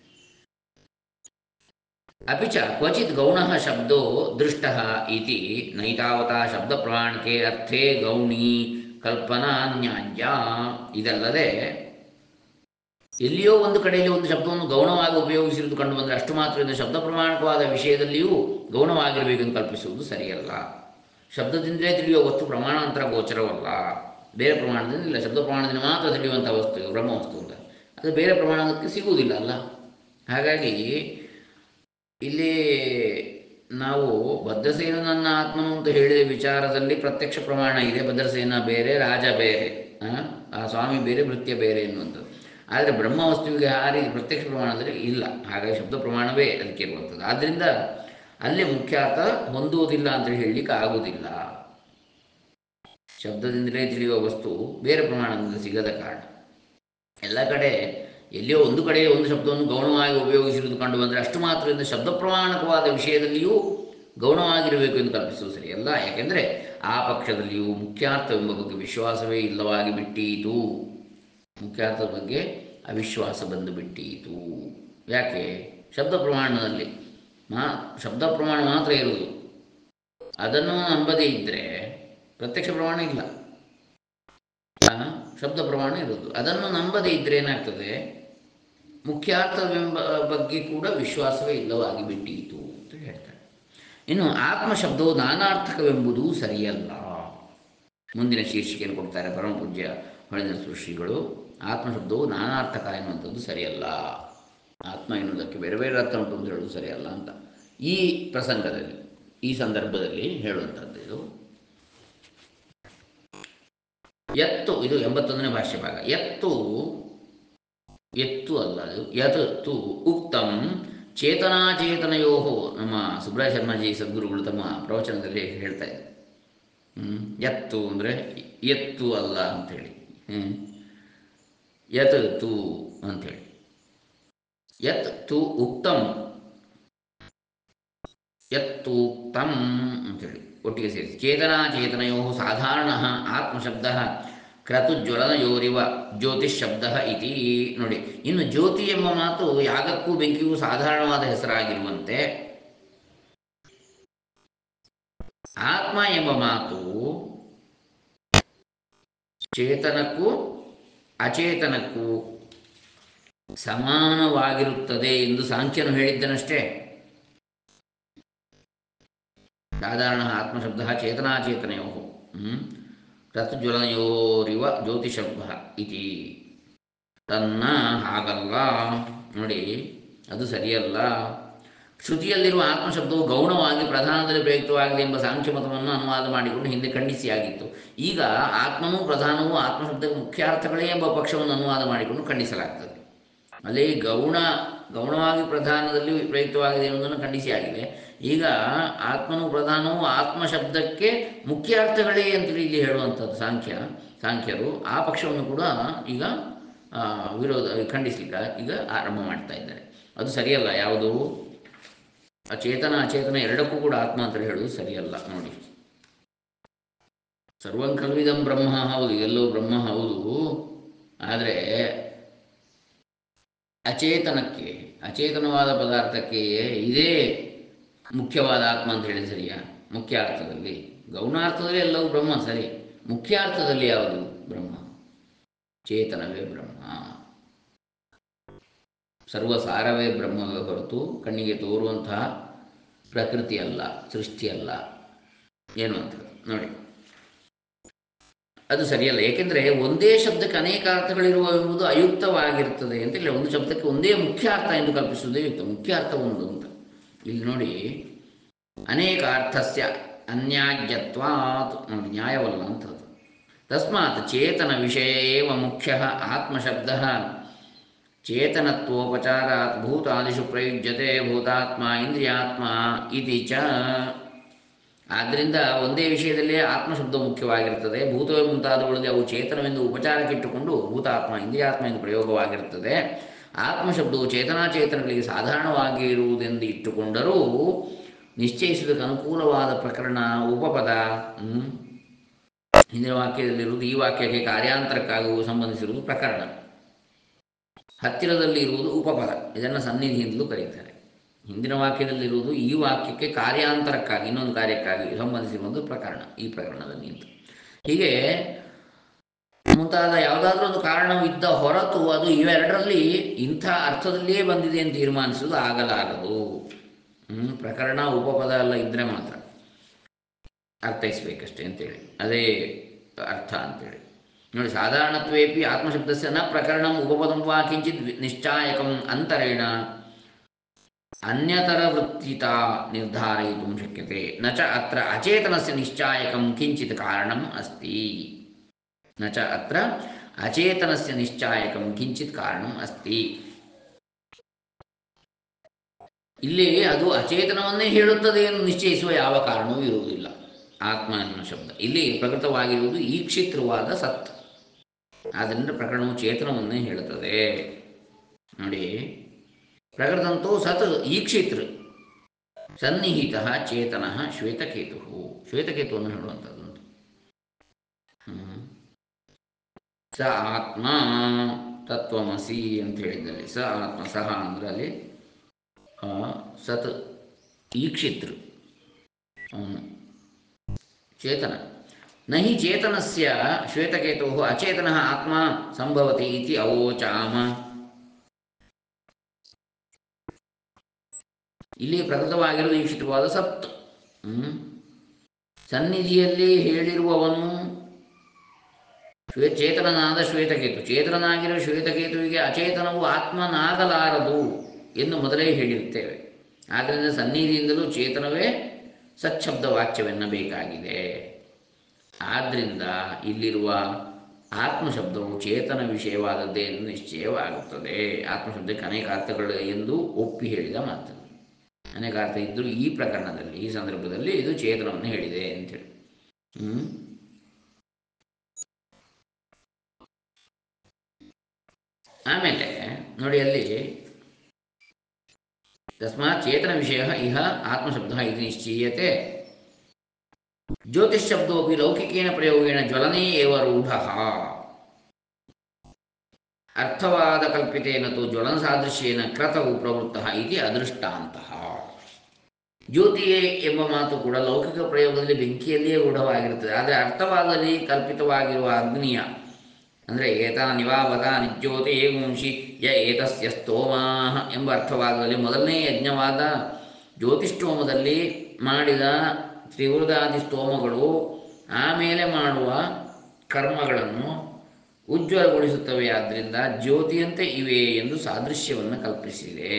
ಅಪಿ ಚ ಕ್ವಚಿತ್ ಗೌಣ ಶಬ್ದೋ ದೃಷ್ಟ ಇತಿ ನೈತಾವತಾ ಶಬ್ದ ಪ್ರಮಾಣಕ್ಕೆ ಅರ್ಥೇ ಗೌಣಿ ಕಲ್ಪನಾ ನ್ಯಾಜ್ಯ ಇದಲ್ಲದೆ ಎಲ್ಲಿಯೋ ಒಂದು ಕಡೆಯಲ್ಲಿ ಒಂದು ಶಬ್ದವನ್ನು ಗೌಣವಾಗಿ ಉಪಯೋಗಿಸಿರುವುದು ಕಂಡು ಬಂದರೆ ಅಷ್ಟು ಮಾತ್ರದಿಂದ ಶಬ್ದ ಪ್ರಮಾಣಕವಾದ ವಿಷಯದಲ್ಲಿಯೂ ಗೌಣವಾಗಿರಬೇಕೆಂದು ಕಲ್ಪಿಸುವುದು ಸರಿಯಲ್ಲ ಶಬ್ದದಿಂದಲೇ ತಿಳಿಯುವ ವಸ್ತು ಪ್ರಮಾಣಾಂತರ ಗೋಚರವಲ್ಲ ಬೇರೆ ಪ್ರಮಾಣದಿಂದ ಇಲ್ಲ ಶಬ್ದ ಪ್ರಮಾಣದಿಂದ ಮಾತ್ರ ತಿಳಿಯುವಂಥ ವಸ್ತು ಇದು ಬ್ರಹ್ಮ ವಸ್ತು ಅಂತ ಅದು ಬೇರೆ ಪ್ರಮಾಣಕ್ಕೆ ಸಿಗುವುದಿಲ್ಲ ಅಲ್ಲ ಹಾಗಾಗಿ ಇಲ್ಲಿ ನಾವು ಭದ್ರಸೇನ ನನ್ನ ಆತ್ಮನು ಅಂತ ಹೇಳಿದ ವಿಚಾರದಲ್ಲಿ ಪ್ರತ್ಯಕ್ಷ ಪ್ರಮಾಣ ಇದೆ ಭದ್ರಸೇನ ಬೇರೆ ರಾಜ ಬೇರೆ ಆ? ಆ ಸ್ವಾಮಿ ಬೇರೆ ಭೃತ್ಯ ಬೇರೆ ಎನ್ನುವಂಥದ್ದು ಆದರೆ ಬ್ರಹ್ಮ ವಸ್ತುವಿಗೆ ಆ ರೀತಿ ಪ್ರತ್ಯಕ್ಷ ಪ್ರಮಾಣದಲ್ಲಿ ಇಲ್ಲ ಹಾಗಾಗಿ ಶಬ್ದ ಪ್ರಮಾಣವೇ ಅದಕ್ಕೆ ಇರುವಂಥದ್ದು ಆದ್ದರಿಂದ ಅಲ್ಲಿ ಮುಖ್ಯಾರ್ಥ ಹೊಂದುವುದಿಲ್ಲ ಅಂತ ಹೇಳಲಿಕ್ಕೆ ಆಗುವುದಿಲ್ಲ ಶಬ್ದದಿಂದಲೇ ತಿಳಿಯುವ ವಸ್ತು ಬೇರೆ ಪ್ರಮಾಣದಿಂದ ಸಿಗದ ಕಾರಣ ಎಲ್ಲ ಕಡೆ ಎಲ್ಲಿಯೋ ಒಂದು ಕಡೆ ಒಂದು ಶಬ್ದವನ್ನು ಗೌಣವಾಗಿ ಉಪಯೋಗಿಸಿರುವುದು ಕಂಡು ಬಂದರೆ ಅಷ್ಟು ಮಾತ್ರದಿಂದ ಶಬ್ದ ಪ್ರಮಾಣಕವಾದ ವಿಷಯದಲ್ಲಿಯೂ ಗೌಣವಾಗಿರಬೇಕು ಎಂದು ಕಲ್ಪಿಸುವುದು ಸರಿಯಲ್ಲ ಯಾಕೆಂದರೆ ಆ ಪಕ್ಷದಲ್ಲಿಯೂ ಮುಖ್ಯಾರ್ಥವೆಂಬ ಬಗ್ಗೆ ವಿಶ್ವಾಸವೇ ಇಲ್ಲವಾಗಿ ಬಿಟ್ಟೀತು ಮುಖ್ಯಾರ್ಥದ ಬಗ್ಗೆ ಅವಿಶ್ವಾಸ ಬಂದು ಬಿಟ್ಟೀತು ಯಾಕೆ ಶಬ್ದ ಪ್ರಮಾಣದಲ್ಲಿ ಮಾ ಶಬ್ದ ಪ್ರಮಾಣ ಮಾತ್ರ ಇರುವುದು ಅದನ್ನು ನಂಬದೇ ಇದ್ದರೆ ಪ್ರತ್ಯಕ್ಷ ಪ್ರಮಾಣ ಇಲ್ಲ ಆ? ಶಬ್ದ ಪ್ರಮಾಣ ಇರೋದು ಅದನ್ನು ನಂಬದೇ ಇದ್ದರೆ ಏನಾಗ್ತದೆ ಮುಖ್ಯಾರ್ಥವೆಂಬ ಬಗ್ಗೆ ಕೂಡ ವಿಶ್ವಾಸವೇ ಇಲ್ಲವಾಗಿ ಬಿಟ್ಟೀತು ಅಂತ ಹೇಳ್ತಾರೆ ಇನ್ನು ಆತ್ಮಶಬ್ದವು ನಾನಾರ್ಥಕವೆಂಬುದು ಸರಿಯಲ್ಲ ಮುಂದಿನ ಶೀರ್ಷಿಕೆಯನ್ನು ಕೊಡ್ತಾರೆ ಪರಮಪೂಜ್ಯ ಹೊಳೆನ ಶ್ರೀಗಳು ಆತ್ಮಶಬ್ದವು ನಾನಾರ್ಥಕ ಎನ್ನುವಂಥದ್ದು ಸರಿಯಲ್ಲ ಆತ್ಮ ಎನ್ನುವುದಕ್ಕೆ ಬೇರೆ ಬೇರೆ ಅರ್ಥ ಉಂಟು ಅಂತ ಹೇಳೋದು ಸರಿಯಲ್ಲ ಅಂತ ಈ ಪ್ರಸಂಗದಲ್ಲಿ ಈ ಸಂದರ್ಭದಲ್ಲಿ ಹೇಳುವಂಥದ್ದು ಇದು ಎತ್ತು ಇದು ಎಂಬತ್ತೊಂದನೇ ಭಾಷ್ಯ ಭಾಗ ಎತ್ತು ಎತ್ತು ಅಲ್ಲ ಅದು ಯತ್ತು ಉಕ್ತಂ ಚೇತನಾಚೇತನಯೋ ನಮ್ಮ ಸುಬ್ರಾಯ ಶರ್ಮಾಜಿ ಸದ್ಗುರುಗಳು ತಮ್ಮ ಪ್ರವಚನದಲ್ಲಿ ಹೇಳ್ತಾ ಇದ್ದಾರೆ ಹ್ಮ್. ಎತ್ತು ಅಂದರೆ ಎತ್ತು ಅಲ್ಲ ಅಂಥೇಳಿ ಹ್ಞೂ ಯತ್ ತು ಅಂಥೇಳಿ ಯತ್ ತು ಉಕ್ತಂ ಯತ್ತು ತಂ ಅಂಥೇಳಿ ಒಟ್ಟಿಗೆ ಸೇರಿಸಿ ಚೇತನಾಚೇತನಯೋ ಸಾಧಾರಣ ಆತ್ಮಶಬ್ದ ಕ್ರತುಜ್ವಲನಯೋರಿವ ಜ್ಯೋತಿಷ್ ಶಬ್ದ ಇತಿ ನೋಡಿ ಇನ್ನು ಜ್ಯೋತಿ ಎಂಬ ಮಾತು ಯಾಗಕ್ಕೂ ಬೆಂಕಿಗೂ ಸಾಧಾರಣವಾದ ಹೆಸರಾಗಿರುವಂತೆ ಆತ್ಮ ಎಂಬ ಮಾತು ಚೇತನಕ್ಕೂ ಅಚೇತನಕ್ಕೂ ಸಮಾನವಾಗಿರುತ್ತದೆ ಎಂದು ಸಾಂಖ್ಯನು ಹೇಳಿದ್ದನಷ್ಟೇ ಸಾಧಾರಣ ಆತ್ಮಶಬ್ದ ಚೇತನಾಚೇತನಯೋ ರಥಜ್ವಲನಯೋರಿವ ಜ್ಯೋತಿಷಬ್ದ ಇತಿ ತನ್ನ ಹಾಗಲ್ಲ ನೋಡಿ ಅದು ಸರಿಯಲ್ಲ ಶ್ರುತಿಯಲ್ಲಿರುವ ಆತ್ಮಶಬ್ದವು ಗೌಣವಾಗಿ ಪ್ರಧಾನದಲ್ಲಿ ಪ್ರಯುಕ್ತವಾಗಿದೆ ಎಂಬ ಸಾಂಖ್ಯ ಮತವನ್ನು ಅನುವಾದ ಮಾಡಿಕೊಂಡು ಹಿಂದೆ ಖಂಡಿಸಿಯಾಗಿತ್ತು ಈಗ ಆತ್ಮನೂ ಪ್ರಧಾನವೂ ಆತ್ಮಶಬ್ದಕ್ಕೆ ಮುಖ್ಯಾರ್ಥಗಳೇ ಎಂಬ ಪಕ್ಷವನ್ನು ಅನುವಾದ ಮಾಡಿಕೊಂಡು ಖಂಡಿಸಲಾಗ್ತದೆ ಅಲ್ಲಿ ಗೌಣ ಗೌಣವಾಗಿ ಪ್ರಧಾನದಲ್ಲಿ ಪ್ರಯುಕ್ತವಾಗಿದೆ ಎಂಬುದನ್ನು ಖಂಡಿಸಿಯಾಗಿದೆ ಈಗ ಆತ್ಮನು ಪ್ರಧಾನವು ಆತ್ಮಶಬ್ದಕ್ಕೆ ಮುಖ್ಯಾರ್ಥಗಳೇ ಅಂತೇಳಿ ಇಲ್ಲಿ ಹೇಳುವಂಥದ್ದು ಸಾಂಖ್ಯ ಸಾಂಖ್ಯರು ಆ ಪಕ್ಷವನ್ನು ಕೂಡ ಈಗ ಆ, ವಿರೋಧ ಖಂಡಿಸ್ಲಿಕ್ಕೆ ಈಗ ಆರಂಭ ಮಾಡ್ತಾ ಇದ್ದಾರೆ ಅದು ಸರಿಯಲ್ಲ ಯಾವುದು ಅಚೇತನ ಅಚೇತನ ಎರಡಕ್ಕೂ ಕೂಡ ಆತ್ಮ ಅಂತ ಹೇಳುವುದು ಸರಿಯಲ್ಲ ನೋಡಿ ಸರ್ವಂ ಖಲ್ವಿದಂ ಬ್ರಹ್ಮ ಹೌದು ಇದೆಲ್ಲೋ ಬ್ರಹ್ಮ ಹೌದು ಆದರೆ ಅಚೇತನಕ್ಕೆ ಅಚೇತನವಾದ ಪದಾರ್ಥಕ್ಕೆ ಇದೇ ಮುಖ್ಯವಾದ ಆತ್ಮ ಅಂತ ಹೇಳಿದ್ರೆ ಸರಿಯಾ ಮುಖ್ಯ ಅರ್ಥದಲ್ಲಿ ಗೌಣಾರ್ಥದಲ್ಲಿ ಎಲ್ಲವೂ ಬ್ರಹ್ಮ ಸರಿ ಮುಖ್ಯ ಅರ್ಥದಲ್ಲಿ ಯಾವುದು ಬ್ರಹ್ಮ ಚೇತನವೇ ಬ್ರಹ್ಮ ಸರ್ವಸಾರವೇ ಬ್ರಹ್ಮವೇ ಹೊರತು ಕಣ್ಣಿಗೆ ತೋರುವಂತಹ ಪ್ರಕೃತಿ ಅಲ್ಲ ಸೃಷ್ಟಿ ಅಲ್ಲ ಏನು ಅಂತ ನೋಡಿ ಅದು ಸರಿಯಲ್ಲ ಏಕೆಂದರೆ ಒಂದೇ ಶಬ್ದಕ್ಕೆ ಅನೇಕ ಅರ್ಥಗಳಿರುವ ಎಂಬುದು ಅಯುಕ್ತವಾಗಿರ್ತದೆ ಅಂತ ಹೇಳಿ ಒಂದು ಶಬ್ದಕ್ಕೆ ಒಂದೇ ಮುಖ್ಯ ಅರ್ಥ ಎಂದು ಕಲ್ಪಿಸುವುದೇ ಯುಕ್ತ ಮುಖ್ಯ ಅರ್ಥ ಒಂದು ಅಂತ ಇಲ್ಲಿ ನೋಡಿ ಅನೇಕ ಅರ್ಥಸ್ಯ ಅನ್ಯಾಜ್ಯತ್ವಾತ್ ನೋಡಿ ನ್ಯಾಯವಲ್ಲ ಅಂತದ್ದು ತಸ್ಮಾತ್ ಚೇತನ ವಿಷಯ ಏವ ಮುಖ್ಯ ಆತ್ಮಶಬ್ದ ಚೇತನತ್ವೋಪಚಾರಾತ್ ಭೂತಾದಿಷು ಪ್ರಯುಜ್ಯತೆ ಭೂತಾತ್ಮ ಇಂದ್ರಿಯಾತ್ಮ ಇತಿ ಚ ಆದ್ದರಿಂದ ಒಂದೇ ವಿಷಯದಲ್ಲೇ ಆತ್ಮಶಬ್ದ ಮುಖ್ಯವಾಗಿರುತ್ತದೆ ಭೂತವೇ ಮುಂತಾದವುಗಳಲ್ಲಿ ಅವು ಚೇತನವೆಂದು ಉಪಚಾರಕ್ಕಿಟ್ಟುಕೊಂಡು ಭೂತಾತ್ಮ ಇಂದ್ರಿಯಾತ್ಮ ಎಂದು ಪ್ರಯೋಗವಾಗಿರುತ್ತದೆ ಆತ್ಮಶಬ್ದವು ಚೇತನಾಚೇತನಗಳಿಗೆ ಸಾಧಾರಣವಾಗಿ ಇರುವುದೆಂದು ಇಟ್ಟುಕೊಂಡರೂ ನಿಶ್ಚಯಿಸುವುದಕ್ಕೆ ಅನುಕೂಲವಾದ ಪ್ರಕರಣ ಉಪಪದ ಹ್ಮ್, ಹಿಂದಿನ ವಾಕ್ಯದಲ್ಲಿರುವುದು ಈ ವಾಕ್ಯಕ್ಕೆ ಕಾರ್ಯಾಂತರಕ್ಕಾಗುವ ಸಂಬಂಧಿಸಿರುವುದು ಪ್ರಕರಣ ಹತ್ತಿರದಲ್ಲಿ ಇರುವುದು ಉಪಪದ ಇದನ್ನು ಸನ್ನಿಧಿ ಎಂದಲೂ ಕರೀತಾರೆ ಹಿಂದಿನ ವಾಕ್ಯದಲ್ಲಿರುವುದು ಈ ವಾಕ್ಯಕ್ಕೆ ಕಾರ್ಯಾಂತರಕ್ಕಾಗಿ ಇನ್ನೊಂದು ಕಾರ್ಯಕ್ಕಾಗಿ ಸಂಬಂಧಿಸಿರುವುದು ಪ್ರಕರಣ ಈ ಪ್ರಕರಣದಲ್ಲಿ ಅಂತ ಹೀಗೆ ಮುಂತಾದ ಯಾವುದಾದ್ರೂ ಒಂದು ಕಾರಣವಿದ್ದ ಹೊರತು ಅದು ಇವೆರಡರಲ್ಲಿ ಇಂಥ ಅರ್ಥದಲ್ಲಿಯೇ ಬಂದಿದೆ ಅಂತ ತೀರ್ಮಾನಿಸುವುದು ಆಗಲಾರದು ಹ್ಮ್, ಪ್ರಕರಣ ಉಪಪದ ಎಲ್ಲ ಇದ್ದರೆ ಮಾತ್ರ ಅರ್ಥೈಸ್ಬೇಕಷ್ಟೇ ಅಂತೇಳಿ ಅದೇ ಅರ್ಥ ಅಂತೇಳಿ ನೋಡಿ ಸಾಧಾರಣತ್ವೇಪಿ ಆತ್ಮಶಬ್ದಸ್ಯ ನ ಪ್ರಕರಣ ಉಪಪದಂ ವಾ ಕಿಂಚಿತ್ ವಿ- ನಿಶ್ಚಾಯಕಂ ಅಂತರೇಣ ಅನ್ಯತರ ವೃತ್ತಿತ ನಿರ್ಧಾರಯಿತು ಶಕ್ಯತೆ ನ ಚ ಅತ್ರ ಅಚೇತನಸ್ಯ ನಿಶ್ಚಾಯಕಂ ಕಿಂಚಿತ್ ಕಾರಣಂ ಅಸ್ತಿ ನ ಚ ಅತ್ರ ಅಚೇತನಸ್ಯ ನಿಶ್ಚಾಯಕಂ ಕಿಂಚಿತ್ ಕಾರಣಂ ಅಸ್ತಿ ಇಲ್ಲಿ ಅದು ಅಚೇತನವನ್ನೇ ಹೇಳುತ್ತದೆ ಎಂದು ನಿಶ್ಚಯಿಸುವ ಯಾವ ಕಾರಣವೂ ಇರುವುದಿಲ್ಲ ಆತ್ಮ ಎನ್ನುವ ಶಬ್ದ ಇಲ್ಲಿ ಪ್ರಕೃತವಾಗಿರುವುದು ಈ ಕ್ಷಿತ್ರವಾದ ಸತ್ ಆದ್ದರಿಂದ ಪ್ರಕರಣವು ಚೇತನವನ್ನೇ ಹೇಳುತ್ತದೆ ನೋಡಿ ಪ್ರಕೃತಂತೂ ಸತ್ ಈ ಕ್ಷೇತ್ರ ಸನ್ನಿಹಿತ ಚೇತನ ಶ್ವೇತಕೇತು ಶ್ವೇತಕೇತುವನ್ನು ಹೇಳುವಂಥದ್ದು ಅಂತ. ಹ್ಮ್. ಸ ಆತ್ಮ ತತ್ವಮಸಿ ಅಂತ ಹೇಳಿದ್ದಲ್ಲಿ ಸ ಆತ್ಮ ಸಹ ಅಂದ್ರೆ ಅಲ್ಲಿ ಆ, ಸತ್ ಈ ಕ್ಷೇತ್ರ ಅವನು ಚೇತನ ನ ಹಿ ಚೇತನಸ್ಯ ಶ್ವೇತಕೇತು ಅಚೇತನ ಆತ್ಮ ಸಂಭವತಿ ಇತಿ ಅವೋಚಾಮ ಇಲ್ಲಿ ಪ್ರಕೃತವಾಗಿರುವ ಈಕ್ಷಿತವಾದ ಸತ್ತು ಹ್ಮ್? ಸನ್ನಿಧಿಯಲ್ಲಿ ಹೇಳಿರುವವನು ಶ್ವೇ ಚೇತನನಾದ ಶ್ವೇತಕೇತು ಚೇತನನಾಗಿರುವ ಶ್ವೇತಕೇತುವಿಗೆ ಅಚೇತನವು ಆತ್ಮನಾಗಲಾರದು ಎಂದು ಮೊದಲೇ ಹೇಳಿರುತ್ತೇವೆ ಆದ್ದರಿಂದ ಸನ್ನಿಧಿಯಿಂದಲೂ ಚೇತನವೇ ಸಚ್ಛಬ್ದ ವಾಕ್ಯವೆನ್ನಬೇಕಾಗಿದೆ ಆದ್ದರಿಂದ ಇಲ್ಲಿರುವ ಆತ್ಮಶಬ್ದವು ಚೇತನ ವಿಷಯವಾದದ್ದೇ ಎಂದು ನಿಶ್ಚಯವಾಗುತ್ತದೆ ಆತ್ಮಶಬ್ದಕ್ಕೆ ಅನೇಕ ಅರ್ಥಗಳು ಎಂದು ಒಪ್ಪಿ ಹೇಳಿದ ಮಾತು ಅನೇಕ ಅರ್ಥ ಇದ್ದರೂ ಈ ಪ್ರಕರಣದಲ್ಲಿ ಈ ಸಂದರ್ಭದಲ್ಲಿ ಇದು ಚೇತನವನ್ನು ಹೇಳಿದೆ ಅಂತೇಳಿ ಹ್ಮ್? ಆಮೇಲೆ ನೋಡಿ ಅಲ್ಲಿ ತಸ್ಮಾತ್ ಚೇತನ ವಿಷಯ ಇಹ ಆತ್ಮಶಬ್ದ ಇದು ನಿಶ್ಚೀಯತೆ ಜ್ಯೋತಿಷ್ಶಬ್ದೋಪಿ ಲೌಕಿಕೇನ ಪ್ರಯೋಗೇಣ ಜ್ವಲನೇ ಏವ ರೂಢ ಅರ್ಥವಾದ ಕಲ್ಪಿತೇನ ತು ಜ್ವಲನ ಸಾದೃಶ್ಯೇನ ಕ್ರತವು ಪ್ರವೃತ್ತ ಇತಿ ಅದೃಷ್ಟಾಂತಃ ಜ್ಯೋತಿಯೇ ಎಂಬ ಮಾತು ಕೂಡ ಲೌಕಿಕ ಪ್ರಯೋಗದಲ್ಲಿ ಬೆಂಕಿಯಲ್ಲಿಯೇ ರೂಢವಾಗಿರುತ್ತದೆ ಆದರೆ ಅರ್ಥವಾದಲ್ಲಿ ಕಲ್ಪಿತವಾಗಿರುವ ಅಗ್ನಿಯ ಅಂದರೆ ಏತಾ ನಿವಾವತ ನಿಜ್ಯೋತಿ ಏಗುಂಶಿ ಯ ಏತಸ್ಯ ಸ್ತೋಮಾಹ ಎಂಬ ಅರ್ಥವಾದಲ್ಲಿ ಮೊದಲನೇ ಯಜ್ಞವಾದ ಜ್ಯೋತಿಷ್ಠೋಮದಲ್ಲಿ ಮಾಡಿದ ತ್ರಿವೃದಾದಿ ಸ್ತೋಮಗಳು ಆಮೇಲೆ ಮಾಡುವ ಕರ್ಮಗಳನ್ನು ಉಜ್ವಲಗೊಳಿಸುತ್ತವೆ ಆದ್ದರಿಂದ ಜ್ಯೋತಿಯಂತೆ ಇವೆ ಎಂದು ಸಾದೃಶ್ಯವನ್ನು ಕಲ್ಪಿಸಿದೆ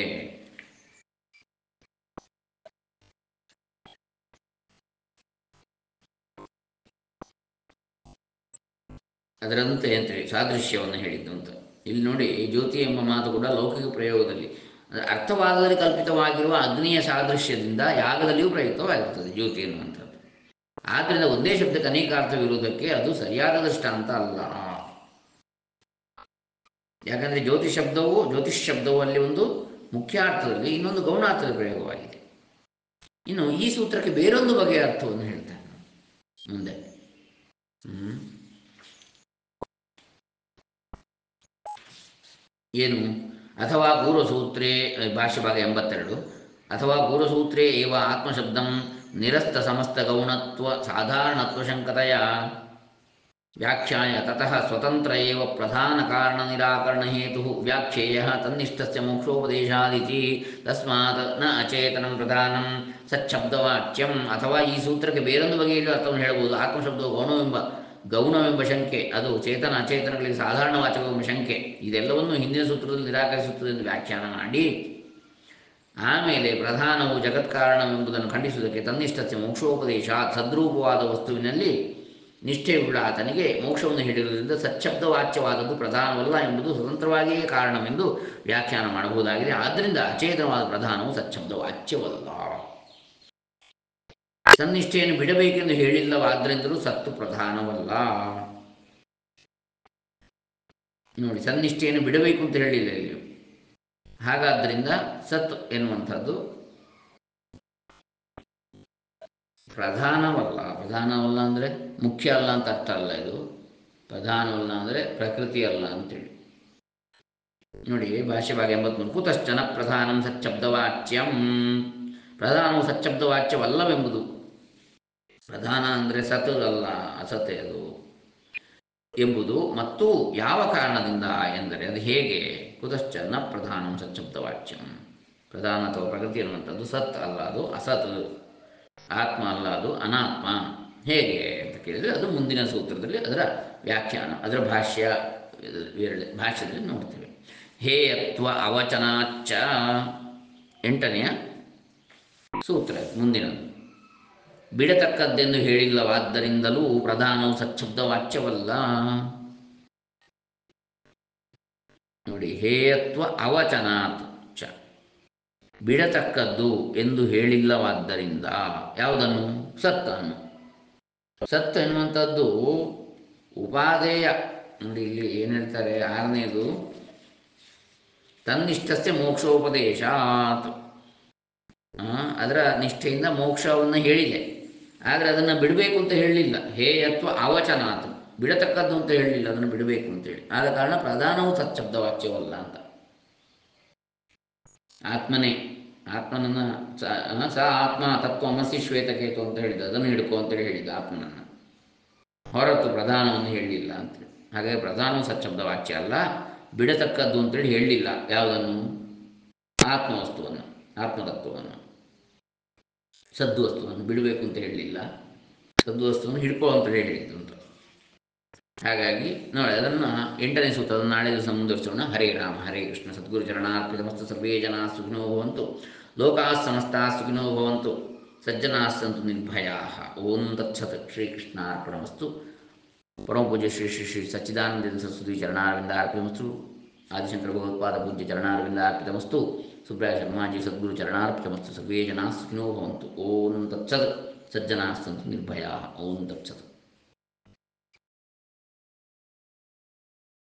ಅದರಂತೆ ಅಂತೇಳಿ ಸಾದೃಶ್ಯವನ್ನು ಹೇಳಿದ್ದು ಅಂತ ಇಲ್ಲಿ ನೋಡಿ ಜ್ಯೋತಿ ಎಂಬ ಮಾತು ಕೂಡ ಲೌಕಿಕ ಪ್ರಯೋಗದಲ್ಲಿ ಅಂದ್ರೆ ಅರ್ಥವಾದದಲ್ಲಿ ಕಲ್ಪಿತವಾಗಿರುವ ಅಗ್ನಿಯ ಸಾದೃಶ್ಯದಿಂದ ಯಾಗದಲ್ಲಿಯೂ ಪ್ರಯುಕ್ತವಾಗಿರುತ್ತದೆ ಜ್ಯೋತಿ ಎನ್ನುವಂಥದ್ದು ಆದ್ದರಿಂದ ಒಂದೇ ಶಬ್ದಕ್ಕೆ ಅನೇಕ ಅರ್ಥವಿರುವುದಕ್ಕೆ ಅದು ಸರಿಯಾದ ದೃಷ್ಟಾಂತ ಅಲ್ಲ ಯಾಕಂದರೆ ಜ್ಯೋತಿ ಶಬ್ದವು ಜ್ಯೋತಿಷ್ ಶಬ್ದವು ಅಲ್ಲಿ ಒಂದು ಮುಖ್ಯ ಅರ್ಥದಲ್ಲಿ ಇನ್ನೊಂದು ಗೌಣಾರ್ಥದ ಪ್ರಯೋಗವಾಗಿದೆ ಇನ್ನು ಈ ಸೂತ್ರಕ್ಕೆ ಬೇರೊಂದು ಬಗೆಯ ಅರ್ಥವನ್ನು ಹೇಳ್ತಾನೆ ಮುಂದೆ ಹ್ಮ್ ಏನು ಅಥವಾ ಪೂರ್ವಸೂತ್ರೇ ಭಾಷ್ಯ ಭಾಗ ಎಂಬತ್ತೆರಡು ಅಥವಾ ಪೂರ್ವಸೂತ್ರೇ ಏವ ಆತ್ಮಶಬ್ದಂ ನಿರಸ್ತ ಸಮಸ್ತ ಗೌಣತ್ವ ಸಾಧಾರಣತ್ವ ಶಂಕತೆಯ ವ್ಯಾಖ್ಯಾಯ ತತಃ ಸ್ವತಂತ್ರ ಏವ ಪ್ರಧಾನ ಕಾರಣ ನಿರಾಕರಣ ಹೇತು ವ್ಯಾಖ್ಯೇಯ ತನ್ನಿಷ್ಠಸ್ಯ ಮೋಕ್ಷೋಪದೇಶಾದಿತಿ ತಸ್ಮಾತ್ ನ ಅಚೇತನಂ ಪ್ರಧಾನಂ ಸಚ್ಛಬ್ದವಾಚ್ಯಂ ಅಥವಾ ಈ ಸೂತ್ರಕ್ಕೆ ಬೇರೊಂದು ಬಗೆಯಲ್ಲಿ ಅರ್ಥವನ್ನು ಹೇಳಬಹುದು ಆತ್ಮಶಬ್ದವು ಗೌಣವೆಂಬ ಗೌಣವೆಂಬ ಶಂಕೆ ಅದು ಚೇತನ ಅಚೇತನಗಳಿಗೆ ಸಾಧಾರಣ ವಾಚಕವೆಂಬ ಶಂಕೆ ಇದೆಲ್ಲವನ್ನು ಹಿಂದಿನ ಸೂತ್ರದಲ್ಲಿ ನಿರಾಕರಿಸುತ್ತದೆ ಎಂದು ವ್ಯಾಖ್ಯಾನ ಮಾಡಿ ಆಮೇಲೆ ಪ್ರಧಾನವು ಜಗತ್ಕಾರಣವೆಂಬುದನ್ನು ಖಂಡಿಸುವುದಕ್ಕೆ ತನ್ನಿಷ್ಠಸ್ಯ ಮೋಕ್ಷೋಪದೇಶ ಸದ್ರೂಪವಾದ ವಸ್ತುವಿನಲ್ಲಿ ನಿಷ್ಠೆಯುಳ್ಳ ಆತನಿಗೆ ಮೋಕ್ಷವನ್ನು ಹಿಡಿಯುವುದರಿಂದ ಸಚ್ಛಬ್ದವಾಚ್ಯವಾದದ್ದು ಪ್ರಧಾನವಲ್ಲ ಎಂಬುದು ಸ್ವತಂತ್ರವಾಗಿಯೇ ಕಾರಣವೆಂದು ವ್ಯಾಖ್ಯಾನ ಮಾಡಬಹುದಾಗಿದೆ ಆದ್ದರಿಂದ ಅಚೇತನವಾದ ಪ್ರಧಾನವು ಸಚ್ಛಬ್ದವಾಚ್ಯವಲ್ಲ ಸನ್ನಿಷ್ಠೆಯನ್ನು ಬಿಡಬೇಕೆಂದು ಹೇಳಿಲ್ಲವಾದ್ದರಿಂದಲೂ ಸತ್ತು ಪ್ರಧಾನವಲ್ಲ ನೋಡಿ ಸನ್ನಿಷ್ಠೆಯನ್ನು ಬಿಡಬೇಕು ಅಂತ ಹೇಳಿಲ್ಲ ಇಲ್ಲಿ ಹಾಗಾದ್ದರಿಂದ ಸತ್ ಎನ್ನುವಂಥದ್ದು ಪ್ರಧಾನವಲ್ಲ ಪ್ರಧಾನವಲ್ಲ ಅಂದರೆ ಮುಖ್ಯ ಅಲ್ಲ ಅಂತ ಅರ್ಥ ಅಲ್ಲ ಇದು ಪ್ರಧಾನವಲ್ಲ ಅಂದರೆ ಪ್ರಕೃತಿ ಅಲ್ಲ ಅಂತೇಳಿ ನೋಡಿ ಭಾಷ್ಯ ಭಾಗ ಎಂಬತ್ಮೂರು ಕುತಶ್ಚನ ಪ್ರಧಾನಂ ಸಚ್ಛಬ್ದವಾಚ್ಯಂ ಪ್ರಧಾನವು ಸಚ್ಛಬ್ದವಾಚ್ಯವಲ್ಲವೆಂಬುದು ಪ್ರಧಾನ ಅಂದರೆ ಸತ್ ಅಲ್ಲ ಅಸತೆ ಅದು ಎಂಬುದು ಮತ್ತು ಯಾವ ಕಾರಣದಿಂದ ಎಂದರೆ ಅದು ಹೇಗೆ ಕುತಶ್ಚ ನ ಪ್ರಧಾನಂ ಸಚ್ಛಬ್ದವಾಚ್ಯಂ ಪ್ರಧಾನ ಅಥವಾ ಪ್ರಕೃತಿ ಅನ್ನುವಂಥದ್ದು ಸತ್ ಅಲ್ಲ ಅದು ಅಸತ್ ಆತ್ಮ ಅಲ್ಲ ಅದು ಅನಾತ್ಮ ಹೇಗೆ ಅಂತ ಕೇಳಿದರೆ ಅದು ಮುಂದಿನ ಸೂತ್ರದಲ್ಲಿ ಅದರ ವ್ಯಾಖ್ಯಾನ ಅದರ ಭಾಷ್ಯ ಇದರಲ್ಲಿ- ಭಾಷ್ಯದಲ್ಲಿ ನೋಡ್ತೇವೆ ಹೇಯತ್ವ ಅವಚನಾಚ್ಚ ಎಂಟನೆಯ ಸೂತ್ರ ಇದು, ಮುಂದಿನದು ಬಿಡತಕ್ಕದ್ದೆಂದು ಹೇಳಿಲ್ಲವಾದ್ದರಿಂದಲೂ ಪ್ರಧಾನವು ಸಚ್ಛಬ್ದವಾಚ್ಯವಲ್ಲ ನೋಡಿ ಹೇಯತ್ವ ಅವಚನಾತ್ ಚ ಬಿಡತಕ್ಕದ್ದು ಎಂದು ಹೇಳಿಲ್ಲವಾದ್ದರಿಂದ ಯಾವುದನ್ನು ಸತ್ತನ್ನು ಸತ್ತು ಎನ್ನುವಂಥದ್ದು ಉಪಾದೇಯ ನೋಡಿ ಇಲ್ಲಿ ಏನು ಹೇಳ್ತಾರೆ ಆರನೇದು ತನ್ನಿಷ್ಠಸ್ಯ ಮೋಕ್ಷೋಪದೇಶಾತ್ ಆ, ಅದರ ನಿಷ್ಠೆಯಿಂದ ಮೋಕ್ಷವನ್ನು ಹೇಳಿದೆ ಆದರೆ ಅದನ್ನು ಬಿಡಬೇಕು ಅಂತ ಹೇಳಲಿಲ್ಲ ಹೇಯತ್ವ ಅವಚನಾತ್ ಬಿಡತಕ್ಕದ್ದು ಅಂತ ಹೇಳಲಿಲ್ಲ ಅದನ್ನು ಬಿಡಬೇಕು ಅಂತೇಳಿ ಆದ ಕಾರಣ ಪ್ರಧಾನವು ಸಚ್ಛಬ್ದವಾಚ್ಯವಲ್ಲ ಅಂತ ಆತ್ಮನೇ ಆತ್ಮನನ್ನು ಸ ಸ ಆತ್ಮ ತತ್ವಮಸಿ ಶ್ವೇತಕೇತು ಅಂತ ಹೇಳಿದ ಅದನ್ನು ಹಿಡ್ಕೊ ಅಂತೇಳಿ ಹೇಳಿದ ಆತ್ಮನನ್ನು ಹೊರತು ಪ್ರಧಾನವನ್ನು ಹೇಳಲಿಲ್ಲ ಅಂತೇಳಿ ಹಾಗಾಗಿ ಪ್ರಧಾನವು ಸಚ್ಛಬ್ದ ವಾಚ್ಯ ಅಲ್ಲ ಬಿಡತಕ್ಕದ್ದು ಅಂತೇಳಿ ಹೇಳಲಿಲ್ಲ ಯಾವುದನ್ನು ಆತ್ಮವಸ್ತುವನ್ನು ಆತ್ಮತತ್ವವನ್ನು ಸದ್ವಸ್ತುವನ್ನು ಬಿಡಬೇಕು ಅಂತ ಹೇಳಲಿಲ್ಲ ಸದ್ವಸ್ತುವನ್ನು ಹಿಡ್ಕೋ ಅಂತ ಹೇಳಿದ್ದು ಅಂತ ಹಾಗಾಗಿ ನೋಡಿ ಅದನ್ನು ಎಂಟನೇ ಸೂತ್ರದ ನಾಳೆ ದಿವಸ ಮುಂದುವರಿಸೋಣ ಹರೇ ರಾಮ ಹರೇ ಕೃಷ್ಣ ಸದ್ಗುರು ಚರಣಾರ್ಪಿತಮಸ್ತು ಸರ್ವೇ ಜನ ಸುಖಿನೋ ಭವಂತು ಲೋಕಾ ಸಮಸ್ತಾ ಸುಖಿನೋ ಭವಂತು ಸಜ್ಜನಾ ಸಂತು ನಿರ್ಭಯಾ ಓಂ ತತ್ಸತ್ ಶ್ರೀಕೃಷ್ಣಾರ್ಪಣಮಸ್ತು ಪರಮ ಪೂಜ್ಯ ಶ್ರೀ ಶ್ರೀ ಶ್ರೀ ಸಚ್ಚಿದಾನಂದ ಸರಸ್ವತಿ ಚರಣಾರವಿಂದ ಅರ್ಪಿತಮಸ್ತು ಆದಿಶಂಕರ ಭಗವತ್ಪಾದ ಪೂಜ್ಯ ಚರಣಾರವಿಂದ ಅರ್ಪಿತಮಸ್ತು ಸುಬ್ರಾಯ ಶರ್ಮಾಜಿ ಸದ್ಗುರು ಚರಣಾರ್ಪಿತಮಸ್ತು ಸರ್ವೇ ಜನ ಸುಖಿನೋ ಭವಂತು ಓಂ ತತ್ಸತ್ ಸಜ್ಜನಾ ಸಂತು ನಿರ್ಭಯಾ ಓಂ ತತ್ಸತ್